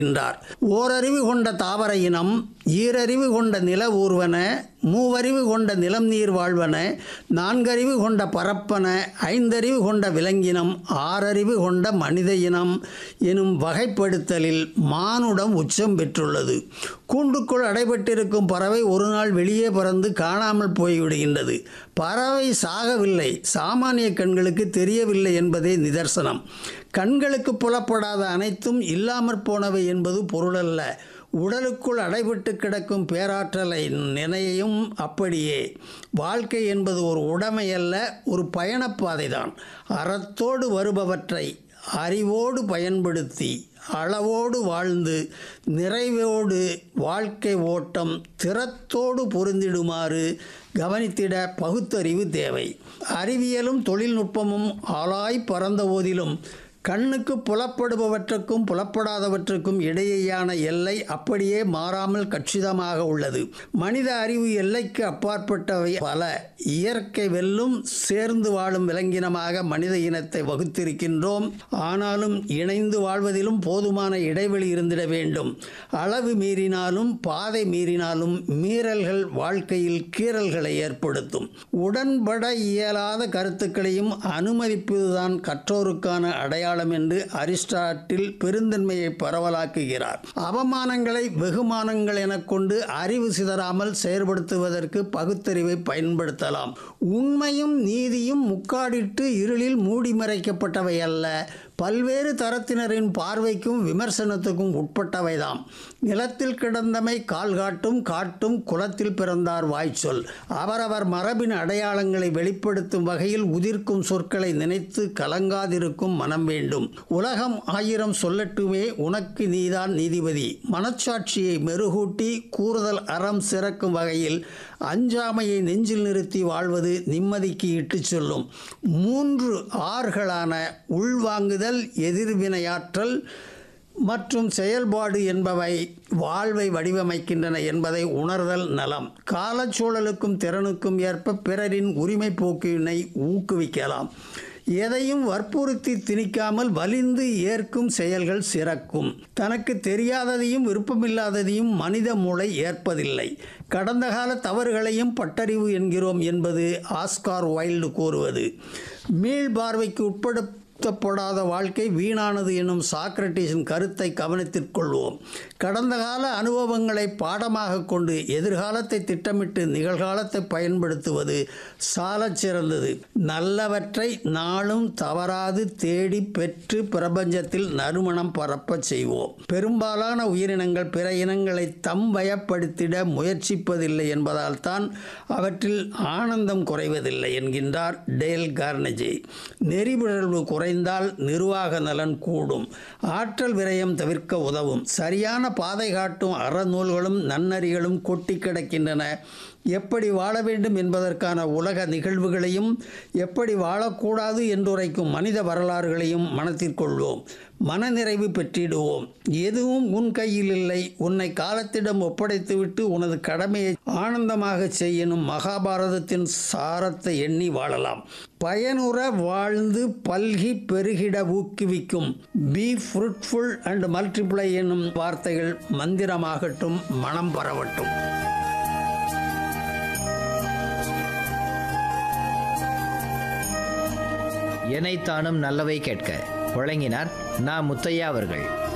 என்றார் ஓரறிவு கொண்ட தாவர இனம் ஈரறிவு கொண்ட நில ஊர்வன மூவறிவு கொண்ட நிலம் நீர் வாழ்வன நான்கறிவு கொண்ட பரப்பன ஐந்தறிவு கொண்ட விலங்கினம் ஆறறிவு கொண்ட மனித இனம் எனும் வகைப்படுத்தலில் மானுடம் உச்சம் பெற்றுள்ளது கூண்டுக்குள் அடைபட்டிருக்கும் பறவை ஒரு நாள் வெளியே பறந்து காணாமல் போய்விடுகின்றது பறவை சாகவில்லை சாமானிய கண்களுக்கு தெரியவில்லை என்பதே நிதர்சனம் கண்களுக்கு புலப்படாத அனைத்தும் இல்லாமற் போனவை என்பது பொருளல்ல உடலுக்குள் அடைபட்டு கிடக்கும் பேராற்றலை நினையும் அப்படியே வாழ்க்கை என்பது ஒரு உடைமை அல்ல ஒரு பயணப்பாதை தான் அறத்தோடு வருபவற்றை அறிவோடு பயன்படுத்தி அளவோடு வாழ்ந்து நிறைவோடு வாழ்க்கை ஓட்டம் திறத்தோடு பொருந்திடுமாறு கவனித்திட பகுத்தறிவு தேவை அறிவியலும் தொழில்நுட்பமும் ஆளாய் பறந்த போதிலும் கண்ணுக்கு புலப்படுபவற்றுக்கும் புலப்படாதவற்றுக்கும் இடையேயான எல்லை அப்படியே மாறாமல் கச்சிதமாக உள்ளது மனித அறிவு எல்லைக்கு அப்பாற்பட்டவை பல இயற்கை வெல்லும் சேர்ந்து வாழும் விலங்கினமாக மனித இனத்தை வகுத்திருக்கின்றோம் ஆனாலும் இணைந்து வாழ்வதிலும் போதுமான இடைவெளி இருந்திட வேண்டும் அளவு மீறினாலும் பாதை மீறினாலும் மீறல்கள் வாழ்க்கையில் கீறல்களை ஏற்படுத்தும் உடன்பட இயலாத கருத்துக்களையும் அனுமதிப்பதுதான் கற்றோருக்கான அடையாளம் அடையாளம் என்று அரிஸ்டாட்டில் பெருந்தன்மையை பரவலாக்குகிறார் அவமானங்களை வெகுமானங்கள் எனக் கொண்டு அறிவு சிதறாமல் செயற்படுத்துவதற்கு பகுத்தறிவை பயன்படுத்தலாம் உண்மையும் நீதியும் முக்காடிட்டு இருளில் மூடி மறைக்கப்பட்டவை அல்ல பல்வேறு தரத்தினரின் பார்வைக்கும் விமர்சனத்துக்கும் உட்பட்டவைதாம் நிலத்தில் கிடந்தமை கால் காட்டும் காட்டும் குலத்தில் பிறந்தார் வாய்ச்சொல் அவரவர் மரபின் அடையாளங்களை வெளிப்படுத்தும் வகையில் உதிர்க்கும் சொற்களை நினைத்து கலங்காதிருக்கும் மனம் வேண்டும் உலகம் ஆயிரம் சொல்லட்டுமே உனக்கு நீதான் நீதிபதி மனச்சாட்சியை மெருகூட்டி கூறுதல் அறம் சிறக்கும் வகையில் அஞ்சாமையை நெஞ்சில் நிறுத்தி வாழ்வது நிம்மதிக்கு இட்டுச் சொல்லும் மூன்று ஆறுகளான உள்வாங்குதல் எதிர்வினையாற்றல் மற்றும் செயல்பாடு என்பவை வாழ்வை வடிவமைக்கின்றன என்பதை உணர்தல் நலம் காலச்சூழலுக்கும் திறனுக்கும் ஏற்ப பிறரின் உரிமை போக்கினை ஊக்குவிக்கலாம் எதையும் வற்புறுத்தி திணிக்காமல் வலிந்து ஏற்கும் செயல்கள் சிறக்கும் தனக்கு தெரியாததையும் விருப்பமில்லாததையும் மனித மூளை ஏற்பதில்லை கடந்த கால தவறுகளையும் பட்டறிவு என்கிறோம் என்பது ஆஸ்கார் வைல்டு கூறுவது மீள்பார்வைக்கு உட்பட திருப்தப்படாத வாழ்க்கை வீணானது என்னும் சாக்ரட்டிஸின் கருத்தை கவனத்திற்கொள்வோம் கடந்த கால அனுபவங்களை பாடமாக கொண்டு எதிர்காலத்தை திட்டமிட்டு நிகழ்காலத்தை பயன்படுத்துவது சாலச் சிறந்தது நல்லவற்றை நாளும் தவறாது தேடி பெற்று பிரபஞ்சத்தில் நறுமணம் பரப்பச் செய்வோம் பெரும்பாலான உயிரினங்கள் பிற இனங்களை தம் வயப்படுத்திட முயற்சிப்பதில்லை என்பதால் தான் அவற்றில் ஆனந்தம் குறைவதில்லை என்கின்றார் டேல் கார்னஜே நெறிபிழல்வு குறை குறைந்தால் நிர்வாக நலன் கூடும் ஆற்றல் விரயம் தவிர்க்க உதவும் சரியான பாதை காட்டும் அறநூல்களும் நன்னறிகளும் கொட்டி கிடக்கின்றன எப்படி வாழ வேண்டும் என்பதற்கான உலக நிகழ்வுகளையும் எப்படி வாழக்கூடாது என்றுரைக்கும் மனித வரலாறுகளையும் மனத்திற்கொள்வோம் மனநிறைவு பெற்றிடுவோம் எதுவும் உன் கையில் இல்லை உன்னை காலத்திடம் ஒப்படைத்துவிட்டு உனது கடமையை ஆனந்தமாக செய்யணும் மகாபாரதத்தின் சாரத்தை எண்ணி வாழலாம் பயனுற வாழ்ந்து பல்கி பெருகிட ஊக்குவிக்கும் பி ஃப்ரூட்ஃபுல் அண்ட் மல்டிப்ளை என்னும் வார்த்தைகள் மந்திரமாகட்டும் மனம் பரவட்டும் எனைத்தானும் நல்லவை கேட்க வழங்கினார் நா முத்தையா அவர்கள்